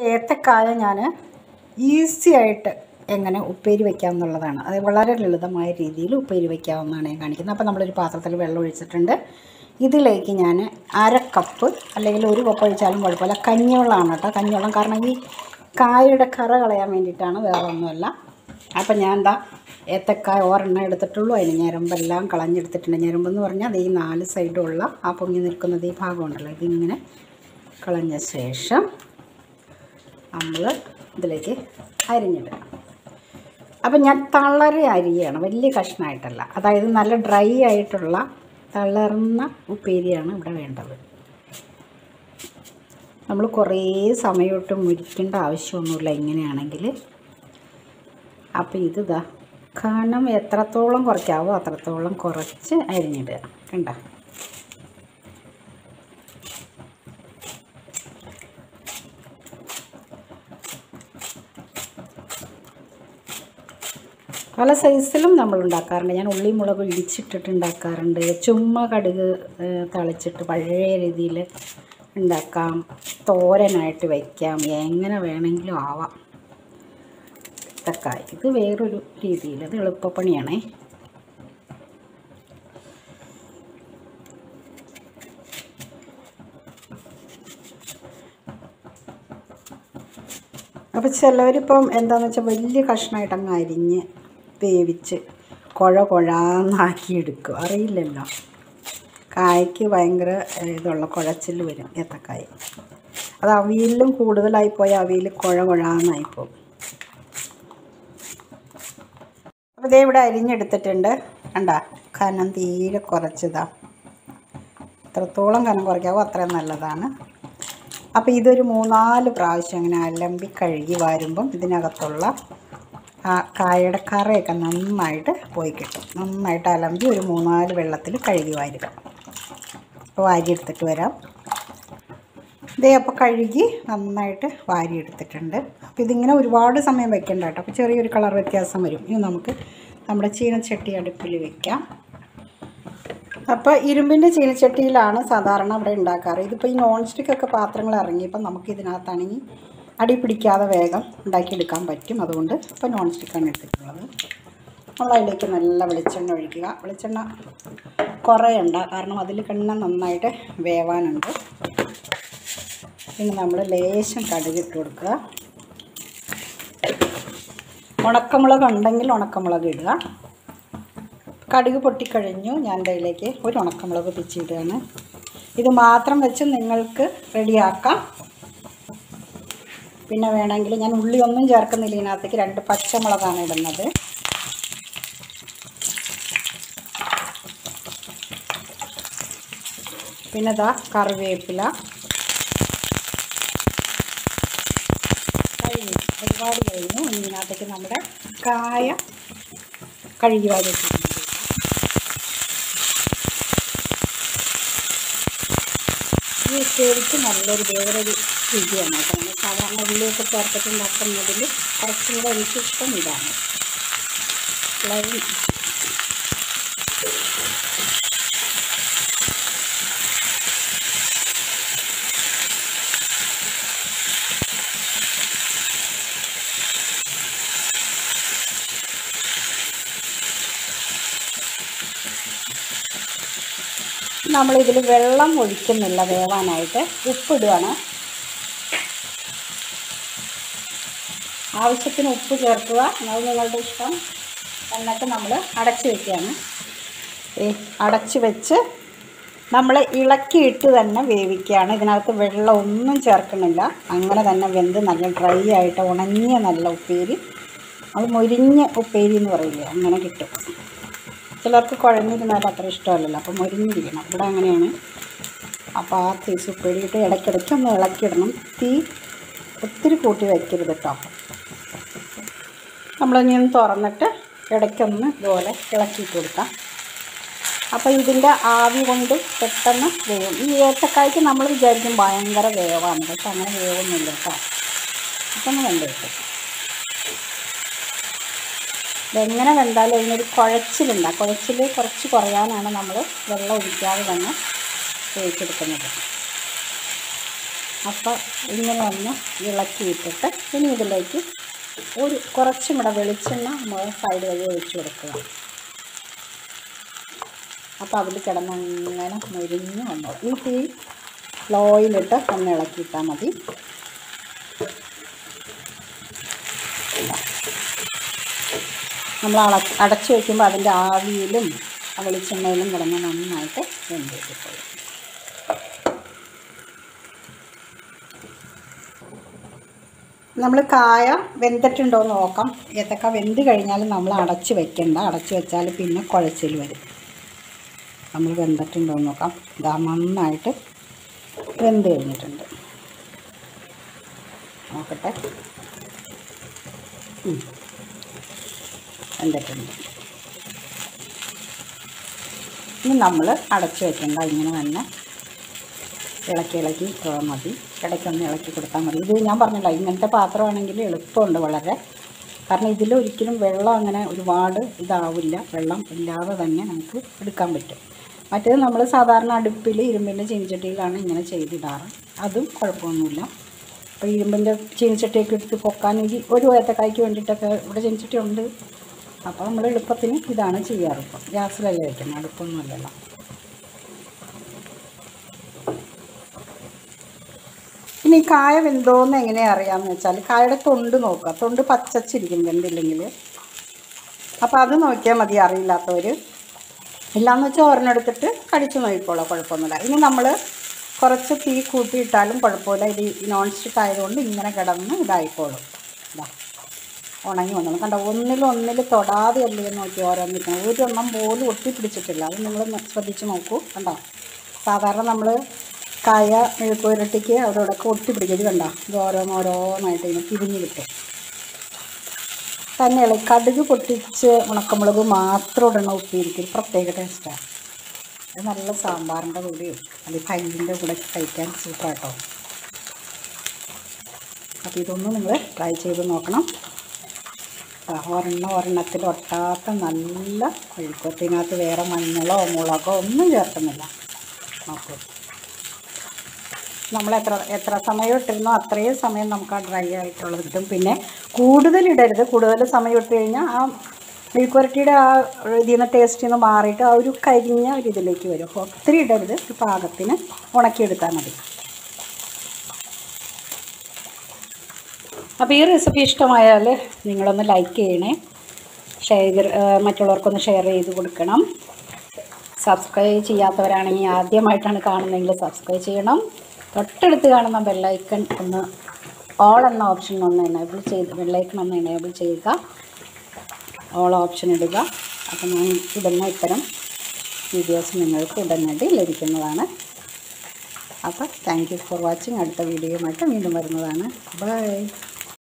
ഏത്തക്കായ ഞാൻ ഈസി ആയിട്ട് എങ്ങനെ ഉപ്പേരി വയ്ക്കാം എന്നുള്ളതാണ് അത് വളരെ ലളിതമായ രീതിയിൽ ഉപ്പേരി വയ്ക്കാവുന്നതാണ് ഞാൻ കാണിക്കുന്നത് അപ്പോൾ നമ്മളൊരു പാത്രത്തിൽ വെള്ളം ഒഴിച്ചിട്ടുണ്ട് ഇതിലേക്ക് ഞാൻ അര കപ്പ് അല്ലെങ്കിൽ ഒരു കപ്പ് ഒഴിച്ചാലും കുഴപ്പമില്ല കഞ്ഞിവെള്ളമാണ് കേട്ടോ കഞ്ഞിവെള്ളം കാരണം ഈ കായയുടെ കറ കളയാൻ വേണ്ടിയിട്ടാണ് വേറെ ഒന്നുമല്ല അപ്പം ഞാൻ എന്താ ഏത്തക്കായ ഒരെണ്ണം എടുത്തിട്ടുള്ളൂ അതിന് ഞരമ്പെല്ലാം കളഞ്ഞെടുത്തിട്ടുണ്ട് ഞരമ്പെന്ന് പറഞ്ഞാൽ അത് ഈ നാല് സൈഡുള്ള ആ പൊങ്ങി നിൽക്കുന്നത് ഈ ഭാഗമുണ്ടല്ലോ ഇതിങ്ങനെ കളഞ്ഞ ശേഷം നമ്മൾ ഇതിലേക്ക് അരിഞ്ഞിടുക അപ്പം ഞാൻ തളരെ അരിയാണ് വലിയ കഷ്ണമായിട്ടല്ല അതായത് നല്ല ഡ്രൈ ആയിട്ടുള്ള തളർന്ന ഉപ്പേരിയാണ് ഇവിടെ വേണ്ടത് നമ്മൾ കുറേ സമയമായിട്ട് മുരിക്കേണ്ട ആവശ്യമൊന്നുമില്ല ഇങ്ങനെയാണെങ്കിൽ അപ്പോൾ ഇത് ഇതാ കനം എത്രത്തോളം കുറയ്ക്കാവോ അത്രത്തോളം കുറച്ച് അരിഞ്ഞിടുക കണ്ട പല സൈസിലും നമ്മൾ ഉണ്ടാക്കാറുണ്ട് ഞാൻ ഉള്ളി മുളക് ഇടിച്ചിട്ടിട്ട് ഉണ്ടാക്കാറുണ്ട് ചുമ്മാ കടുക് ഏഹ്, തളിച്ചിട്ട് പഴയ രീതിയിൽ ഉണ്ടാക്കാം തോരനായിട്ട് വയ്ക്കാം എങ്ങനെ വേണമെങ്കിലും ആവാം തക്കാളി ഇത് വേറൊരു രീതിയിൽ അത് എളുപ്പപ്പണിയാണേ അപ്പോൾ ചിലവരിപ്പം എന്താണെന്ന് വെച്ചാൽ വലിയ കഷ്ണമായിട്ട് അങ്ങ് അരിഞ്ഞ് വേവിച്ച് കുഴ കുഴാന്നാക്കി എടുക്കും അറിയില്ലല്ലോ കായ്ക്ക് ഭയങ്കര ഏഹ്, ഇതുള്ള കുഴച്ചിൽ വരും ഏത്തക്കായ അത് അവിയലിലും കൂടുതലായിപ്പോയി അവിയൽ കുഴ കുഴാന്നായിപ്പോവും അപ്പോൾ ഇതേ ഇവിടെ അരിഞ്ഞെടുത്തിട്ടുണ്ട് കണ്ട കനം തീരെ കുറച്ചതാ എത്രത്തോളം കനം കുറയ്ക്കാവോ അത്രയും നല്ലതാണ് അപ്പോൾ ഇതൊരു മൂന്നാല് പ്രാവശ്യം അങ്ങനെ അലമ്പി കഴുകി വാരുമ്പം ഇതിനകത്തുള്ള ആ കായയുടെ കറയൊക്കെ നന്നായിട്ട് പോയി കിട്ടും നന്നായിട്ട് അലമ്പി ഒരു മൂന്നാല് വെള്ളത്തിൽ കഴുകി വാരുക അപ്പോൾ വാരിയെടുത്തിട്ട് വരാം ഇതേ അപ്പോൾ കഴുകി നന്നായിട്ട് വാരിയെടുത്തിട്ടുണ്ട് അപ്പോൾ ഇതിങ്ങനെ ഒരുപാട് സമയം വെക്കണ്ട കേട്ടോ അപ്പോൾ ചെറിയൊരു കളർ വ്യത്യാസം വരും ഇനി നമുക്ക് നമ്മുടെ ചീനച്ചട്ടി അടുപ്പിൽ വെക്കാം അപ്പോൾ ഇരുമ്പിൻ്റെ ചീനച്ചട്ടിയിലാണ് സാധാരണ ഇവിടെ ഉണ്ടാക്കാറ് ഇതിപ്പോൾ ഈ നോൺ സ്റ്റിക്കൊക്കെ പാത്രങ്ങൾ ഇറങ്ങിയപ്പോൾ നമുക്ക് ഇതിനകത്താണെങ്കിൽ അടി പിടിക്കാതെ വേഗം ഉണ്ടാക്കിയെടുക്കാൻ പറ്റും അതുകൊണ്ട് ഇപ്പോൾ നോൺ സ്റ്റിക്കാണ് എടുത്തിട്ടുള്ളത് നമ്മൾ അതിലേക്ക് നല്ല വെളിച്ചെണ്ണ ഒഴിക്കുക വെളിച്ചെണ്ണ കുറയണ്ട കാരണം അതിൽ കണ്ണ നന്നായിട്ട് വേവാനുണ്ട് പിന്നെ നമ്മൾ ലേശം കടുകിട്ട് കൊടുക്കുക ഉണക്കമുളക് ഉണ്ടെങ്കിൽ ഉണക്കമുളക് ഇടുക കടുക് പൊട്ടിക്കഴിഞ്ഞു ഞാൻ ഇതിലേക്ക് ഒരു ഉണക്കമുളക് പിച്ചിടുകയാണ് ഇത് മാത്രം വെച്ച് നിങ്ങൾക്ക് റെഡിയാക്കാം പിന്നെ വേണമെങ്കിൽ ഞാൻ ഉള്ളി ഒന്നും ചേർക്കുന്നില്ല ഇതിനകത്തേക്ക് രണ്ട് പച്ചമുളകാണ് ഇടുന്നത് പിന്നെ ഇതാ കറിവേപ്പില കഴിഞ്ഞു ഒരുപാട് കഴിഞ്ഞു ഇനി ഇതിനകത്തേക്ക് നമ്മുടെ കായ കഴുകി വാരി വെച്ചിട്ടുണ്ട് ഈ ഉപ്പേരിക്ക് നല്ലൊരു വേറൊരു രുചിയാണ് കേട്ടോ നമ്മൾ സാധാരണ ഉള്ളിയൊക്കെ ചേർത്തിട്ടുണ്ടാക്കുന്നതിൽ കുറച്ചും കൂടെ എനിക്കിഷ്ടം ഇതാണ് വളരെ നമ്മളിതിൽ വെള്ളം ഒഴിക്കുന്നില്ല വേവാനായിട്ട് ഉപ്പിടുകയാണ് ആവശ്യത്തിന് ഉപ്പ് ചേർക്കുക അത് നിങ്ങളുടെ ഇഷ്ടം എന്നിട്ട് നമ്മൾ അടച്ച് വെക്കുകയാണ് ഏ അടച്ച് വെച്ച് നമ്മൾ ഇളക്കിയിട്ട് തന്നെ വേവിക്കുകയാണ് ഇതിനകത്ത് വെള്ളം ഒന്നും ചേർക്കണില്ല അങ്ങനെ തന്നെ വെന്ത് നല്ല ഡ്രൈ ആയിട്ട് ഉണങ്ങിയ നല്ല ഉപ്പേരി അത് മൊരിഞ്ഞ ഉപ്പേരി എന്ന് പറയില്ലേ അങ്ങനെ കിട്ടും ചിലർക്ക് കുഴഞ്ഞിരുന്നാൽ അത്ര ഇഷ്ടമല്ലല്ലോ അപ്പോൾ മൊരിഞ്ഞിരിക്കണം ഇവിടെ അങ്ങനെയാണ് അപ്പോൾ ആ തീസ് ഉപ്പേരിയിട്ട് ഇടയ്ക്കിടയ്ക്ക് ഒന്ന് ഇളക്കിയിടണം തീ ഒത്തിരി കൂട്ടി വയ്ക്കരുത് കേട്ടോ നമ്മളിനി ഒന്ന് തുറന്നിട്ട് ഇടയ്ക്കൊന്ന് ഇതുപോലെ ഇളക്കിയിട്ട് കൊടുക്കാം അപ്പോൾ ഇതിൻ്റെ ആവി കൊണ്ട് പെട്ടെന്ന് വേവും ഈ ഏത്തക്കായ്ക്ക് നമ്മൾ വിചാരിക്കും ഭയങ്കര വേവാണ് പക്ഷെ അങ്ങനെ വേവൊന്നുമില്ല കേട്ടോ പെട്ടെന്ന് വെന്ത് കിട്ടും ഇതെങ്ങനെ വെന്താലും അതിനൊരു കുഴച്ചിലുണ്ട് ആ കുഴച്ചിൽ കുറച്ച് കുറയാനാണ് നമ്മൾ വെള്ളം ഒഴിക്കാതെ തന്നെ വേവിച്ചെടുക്കുന്നത് അപ്പോൾ ഇങ്ങനെ ഒന്ന് ഇളക്കിയിട്ടിട്ട് ഇനി ഇതിലേക്ക് ഒരു കുറച്ചും കൂടെ വെളിച്ചെണ്ണ നമ്മൾ സൈഡ് വഴി ഒഴിച്ചു കൊടുക്കുക അപ്പോൾ അതിൽ കിടന്ന് അങ്ങനെ മുരിഞ്ഞ് വന്നോളും ഈ തീ ഫ്ലോയിലിട്ട് ഒന്ന് ഇളക്കിയിട്ടാൽ മതി നമ്മൾ അട അടച്ചു വയ്ക്കുമ്പോൾ അതിൻ്റെ ആവിയിലും ആ വെളിച്ചെണ്ണയിലും കിടന്ന് നന്നായിട്ട് വെന്ത് കിട്ടും നമ്മൾ കായ വെന്തിട്ടുണ്ടോ എന്ന് നോക്കാം ഏത്തക്ക വെന്ത് കഴിഞ്ഞാൽ നമ്മൾ അടച്ച് വെക്കണ്ട അടച്ച് വെച്ചാൽ പിന്നെ കുഴച്ചിൽ വരും നമ്മൾ വെന്തിട്ടുണ്ടോ എന്ന് നോക്കാം ഇതാ നന്നായിട്ട് വെന്ത് കഴിഞ്ഞിട്ടുണ്ട് നോക്കട്ടെ ഉം. വെന്തിട്ടുണ്ട് ഇനി നമ്മൾ അടച്ച് വെക്കണ്ട ഇങ്ങനെ തന്നെ ഇളക്കി ഇളക്കി ഇട്ടാൽ മതി ഇടയ്ക്കൊന്ന് ഇളക്കി കൊടുത്താൽ മതി ഇത് ഞാൻ പറഞ്ഞല്ലോ ഇങ്ങനത്തെ പാത്രമാണെങ്കിൽ എളുപ്പമുണ്ട് വളരെ കാരണം ഇതിൽ ഒരിക്കലും വെള്ളം അങ്ങനെ ഒരുപാട് ഇതാവില്ല വെള്ളം ഇല്ലാതെ തന്നെ നമുക്ക് എടുക്കാൻ പറ്റും മറ്റേത് നമ്മൾ സാധാരണ അടുപ്പിൽ ഇരുമ്പിൻ്റെ ചീനിച്ചട്ടിയിലാണ് ഇങ്ങനെ ചെയ്തിടാറ് അതും കുഴപ്പമൊന്നുമില്ല അപ്പോൾ ഇരുമ്പിൻ്റെ ചീനിച്ചട്ടിയൊക്കെ എടുത്ത് പൊക്കാൻ ഈ ഒരു ഏത്തക്കായ്ക്ക് വേണ്ടിയിട്ടൊക്കെ ഇവിടെ ചീനിച്ചട്ടി ഉണ്ട് അപ്പോൾ നമ്മൾ എളുപ്പത്തിന് ഇതാണ് ചെയ്യാറ് ഇപ്പം ഗ്യാസിലല്ലേ വയ്ക്കുന്നത് അടുപ്പൊന്നുമല്ലല്ലോ ഇനി ഈ കായ വെന്തോന്ന് എങ്ങനെയാണ് അറിയാമെന്ന് വെച്ചാൽ കായയുടെ തൊണ്ട് നോക്കുക തൊണ്ട് പച്ചച്ചിരിക്കും വെന്തില്ലെങ്കിൽ അപ്പോൾ അത് നോക്കിയാൽ മതി അറിയില്ലാത്തവർ ഇല്ലാന്ന് വെച്ചാൽ ഒരെണ്ണെടുത്തിട്ട് കടിച്ചു നോക്കിക്കോളാം കുഴപ്പമൊന്നുമില്ല ഇനി നമ്മൾ കുറച്ച് തീ കൂട്ടിയിട്ടാലും കുഴപ്പമില്ല ഇത് നോൺ സ്റ്റിക്ക് ആയതുകൊണ്ട് ഇങ്ങനെ കിടന്ന് ഇതായിക്കോളും ഇതാ ഉണങ്ങി വന്നു കണ്ടോ ഒന്നിൽ ഒന്നിൽ തൊടാതെ അല്ലേ നോക്കി ഓരോന്നിരിക്കണം ഒരെണ്ണം പോലും ഒട്ടിപ്പിടിച്ചിട്ടില്ല അത് നിങ്ങൾ ശ്രദ്ധിച്ച് നോക്കൂ കണ്ടോ സാധാരണ നമ്മൾ കായ മെഴുക്കുരട്ടിക്ക് അതോടൊക്കെ ഒട്ടിപ്പിടിക്കും ഇത് കണ്ടോ ഇത് ഓരോന്നോരോന്നായിട്ട് ഇങ്ങനെ പിരിഞ്ഞ് കിട്ടും തന്നെയല്ല ഈ കടുക് പൊട്ടിച്ച് ഉണക്കമുളക് മാത്രം ഇടണം ഉപ്പിരിക്കും പ്രത്യേക ടേസ്റ്റാണ് അത് നല്ല സാമ്പാറിൻ്റെ കൂടെയും അത് തൈരിൻ്റെ കൂടെ കഴിക്കാൻ സൂപ്പറാട്ടോ അപ്പോൾ ഇതൊന്നും നിങ്ങൾ ട്രൈ ചെയ്ത് നോക്കണം ആ, ഒരെണ്ണം ഒരെണ്ണത്തിൽ ഒട്ടാത്ത നല്ല മെഴുക്കുവരട്ടിനകത്ത് വേറെ മഞ്ഞളോ മുളകോ ഒന്നും ചേർക്കുന്നില്ല നോക്കൂ നമ്മൾ എത്ര എത്ര സമയം ഇട്ടിരുന്നോ അത്രയും സമയം നമുക്ക് ആ ഡ്രൈ ആയിട്ടുള്ളത് കിട്ടും പിന്നെ കൂടുതൽ ഇടരുത് കൂടുതൽ സമയം ഇട്ട് കഴിഞ്ഞാൽ ആ മെഴുക്കുവരട്ടിയുടെ ആ ഇതിൽ നിന്ന് ടേസ്റ്റിൽ നിന്ന് മാറിയിട്ട് ആ ഒരു കരിഞ്ഞ ഒരു ഇതിലേക്ക് വരും അപ്പോൾ ഒത്തിരി ഇടരുത് ഒരു പാകത്തിന് ഉണക്കിയെടുത്താൽ മതി അപ്പോൾ ഈ റെസിപ്പി ഇഷ്ടമായാൽ നിങ്ങളൊന്ന് ലൈക്ക് ചെയ്യണേ ഷെയർ മറ്റുള്ളവർക്കൊന്ന് ഷെയർ ചെയ്ത് കൊടുക്കണം സബ്സ്ക്രൈബ് ചെയ്യാത്തവരാണെങ്കിൽ ആദ്യമായിട്ടാണ് കാണുന്നതെങ്കിൽ സബ്സ്ക്രൈബ് ചെയ്യണം തൊട്ടടുത്ത് കാണുന്ന ബെല്ലൈക്കൺ ഒന്ന് ഓൾ എന്ന ഓപ്ഷൻ ഒന്ന് എനേബിൾ ചെയ്ത് ബെല്ലൈക്കൺ ഒന്ന് എനേബിൾ ചെയ്യുക ഓൾ ഓപ്ഷൻ ഇടുക അപ്പോൾ ഞാൻ ഇടുന്ന ഇത്തരം വീഡിയോസ് നിങ്ങൾക്ക് ഉടനടി ലഭിക്കുന്നതാണ് അപ്പോൾ താങ്ക് യു ഫോർ വാച്ചിങ് അടുത്ത വീഡിയോയുമായിട്ട് വീണ്ടും വരുന്നതാണ് ബൈ